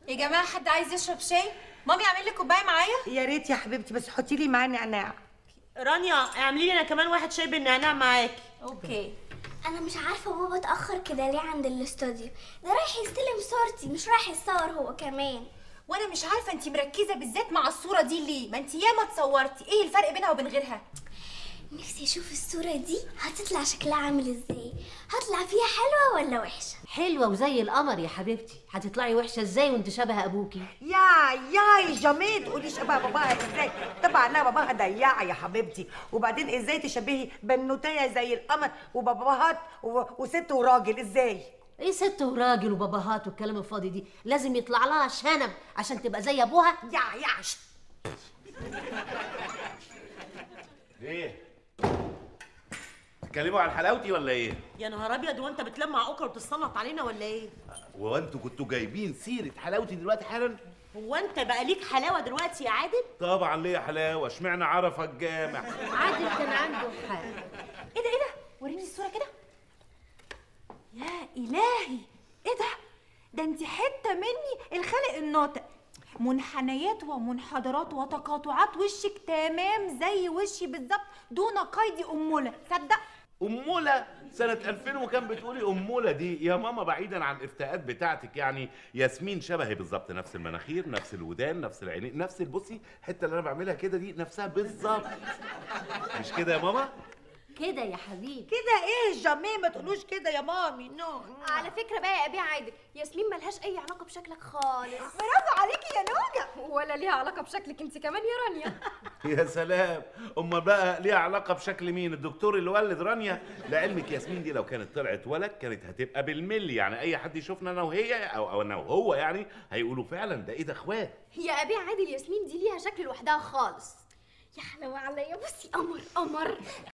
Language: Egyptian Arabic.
يا جماعه حد عايز يشرب شاي مامي اعمل لي كوبايه معايا يا ريت يا حبيبتي بس حطي لي معاه نعناع رانيا اعملي لي انا كمان واحد شاي بالنعناع معاكي اوكي انا مش عارفه بابا اتاخر كده ليه عند الاستوديو ده رايح يستلم صورتي مش رايح يتصور هو كمان وانا مش عارفه انت مركزه بالذات مع الصوره دي ليه ما انت ياما اتصورتي ايه الفرق بينها وبين غيرها نفسي اشوف الصوره دي هتطلع شكلها عامل ازاي هطلع فيها حلوه ولا وحشه حلوه وزي القمر يا حبيبتي هتطلعي وحشه ازاي وانت شبه ابوكي يا يا جميل تقولي شبه باباها ازاي طبعا لا باباها ضياعه يا حبيبتي وبعدين ازاي تشبهي بنوتيه زي القمر وباباهات و- وست وراجل ازاي ايه ست وراجل وباباهات والكلام الفاضي دي لازم يطلع لها شنب عشان تبقى زي ابوها يا يا شت. ايه تتكلموا عن حلاوتي ولا ايه يا نهار ابيض وانت بتلمع اوكر وتتصنط علينا ولا ايه هو انتوا كنتوا جايبين سيره حلاوتي دلوقتي حالا هو انت بقى ليك حلاوه دلوقتي يا عادل طبعا ليا حلاوه اشمعنى عرفه الجامع عادل كان عنده حق ايه ده ايه ده وريني الصوره كده يا الهي ايه ده ده انت حته مني الخالق الناطق منحنيات ومنحدرات وتقاطعات وشك تمام زي وشي بالظبط دون قيد اموله تصدق أمولة سنة 2000 وكان بتقولي أمولة دي يا ماما بعيدا عن الإفتاءات بتاعتك يعني ياسمين شبهي بالظبط نفس المناخير نفس الودان نفس العينين نفس البصي الحتة اللي أنا بعملها كده دي نفسها بالظبط مش كده يا ماما؟ كده يا حبيبي كده ايه جميل ما تقولوش كده يا مامي نو على فكرة بقى يا أبي عادل ياسمين ملهاش أي علاقة بشكلك خالص برافو عليكي يا نوجه ولا ليها علاقة بشكلك أنت كمان يا رانيا يا سلام أمال بقى ليها علاقة بشكل مين الدكتور اللي ولد رانيا لعلمك ياسمين دي لو كانت طلعت ولد كانت هتبقى بالملي يعني أي حد يشوفنا أنا وهي أو, أو أنا وهو يعني هيقولوا فعلا ده إيه ده إخوات يا أبي عادل ياسمين دي ليها شكل لوحدها خالص يا حلاوة عليا بصي قمر قمر